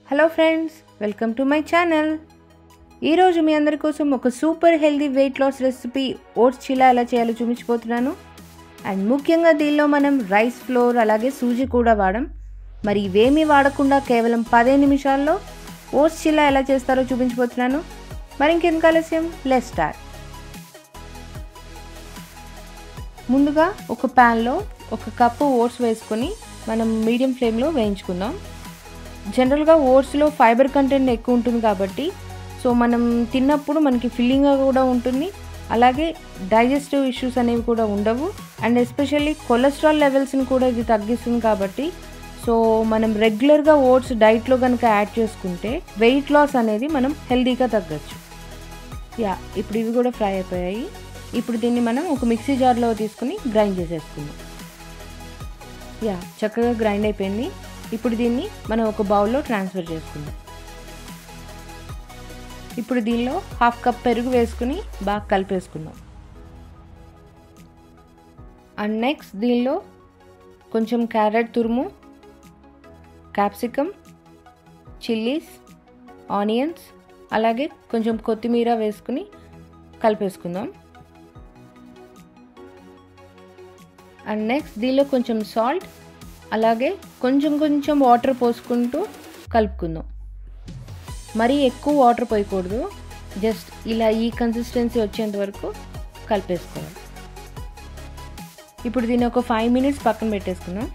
hello friends welcome to my channel ఈరోజు మీ అందరి కోసం ఒక super healthy weight loss recipe oats chilla ఎలా చేయాలో చూపించిపోతున్నాను అండ్ ముఖ్యంగా దీనిలో మనం రైస్ ఫ్లోర్ అలాగే సూజీ కూడా వాడం మరి ఇవేమీ వాడకుండా కేవలం పదే నిమిషాల్లో ఓట్స్ చిలా ఎలా చేస్తారో చూపించిపోతున్నాను మరి ఇంకెందుకు ఆలస్యం లెస్ స్టార్ట్ ముందుగా ఒక ప్యాన్లో ఒక కప్పు ఓట్స్ వేసుకొని మనం మీడియం ఫ్లేమ్లో వేయించుకుందాం జనరల్గా ఓట్స్లో ఫైబర్ కంటెంట్ ఎక్కువ ఉంటుంది కాబట్టి సో మనం తిన్నప్పుడు మనకి ఫిల్లింగ్గా కూడా ఉంటుంది అలాగే డైజెస్టివ్ ఇష్యూస్ అనేవి కూడా ఉండవు అండ్ ఎస్పెషల్లీ కొలెస్ట్రాల్ లెవెల్స్ని కూడా ఇది తగ్గిస్తుంది కాబట్టి సో మనం రెగ్యులర్గా ఓట్స్ డైట్లో కనుక యాడ్ చేసుకుంటే వెయిట్ లాస్ అనేది మనం హెల్తీగా తగ్గచ్చు యా ఇప్పుడు ఇవి కూడా ఫ్రై అయిపోయాయి ఇప్పుడు దీన్ని మనం ఒక మిక్సీ జార్లో తీసుకుని గ్రైండ్ చేసేసుకుందాం యా చక్కగా గ్రైండ్ అయిపోయింది ఇప్పుడు దీన్ని మనం ఒక బౌల్లో ట్రాన్స్ఫర్ చేసుకుందాం ఇప్పుడు దీనిలో హాఫ్ కప్ పెరుగు వేసుకుని బాగా కలిపేసుకుందాం అండ్ నెక్స్ట్ దీనిలో కొంచెం క్యారెట్ తురుము క్యాప్సికమ్ చిల్లీస్ ఆనియన్స్ అలాగే కొంచెం కొత్తిమీర వేసుకుని కలిపేసుకుందాం అండ్ నెక్స్ట్ దీనిలో కొంచెం సాల్ట్ అలాగే కొంచెం కొంచెం వాటర్ పోసుకుంటూ కలుపుకుందాం మరీ ఎక్కువ వాటర్ పోయకూడదు జస్ట్ ఇలా ఈ కన్సిస్టెన్సీ వచ్చేంత వరకు కలిపేసుకోవాలి ఇప్పుడు దీన్ని ఒక ఫైవ్ మినిట్స్ పక్కన పెట్టేసుకుందాం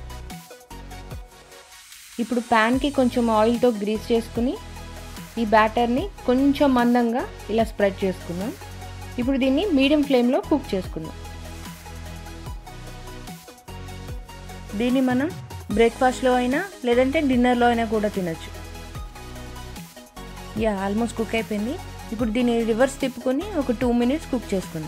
ఇప్పుడు ప్యాన్కి కొంచెం ఆయిల్తో గ్రీస్ చేసుకుని ఈ బ్యాటర్ని కొంచెం మందంగా ఇలా స్ప్రెడ్ చేసుకుందాం ఇప్పుడు దీన్ని మీడియం ఫ్లేమ్లో కుక్ చేసుకుందాం దీన్ని మనం బ్రేక్ఫాస్ట్లో అయినా లేదంటే డిన్నర్లో అయినా కూడా తినచ్చు యా ఆల్మోస్ట్ కుక్ అయిపోయింది ఇప్పుడు దీన్ని రివర్స్ తిప్పుకొని ఒక టూ మినిట్స్ కుక్ చేసుకుందాం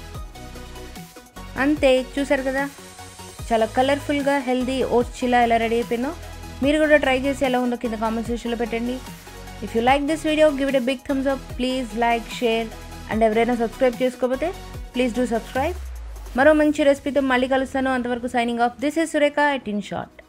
అంతే చూసారు కదా చాలా కలర్ఫుల్గా హెల్దీ ఓట్స్ చిలా ఎలా రెడీ అయిపోయినో మీరు కూడా ట్రై చేసి ఎలా ఉందో కింద కామెంట్ సెక్షన్లో పెట్టండి if you like this video give it a big thumbs up please like share and ఎవరైనా సబ్స్క్రైబ్ చేసుకోకపోతే ప్లీజ్ డూ సబ్స్క్రైబ్ మరో మంచి రెసిపీతో మళ్ళీ కలుస్తాను అంతవరకు signing off this is Surekha at in short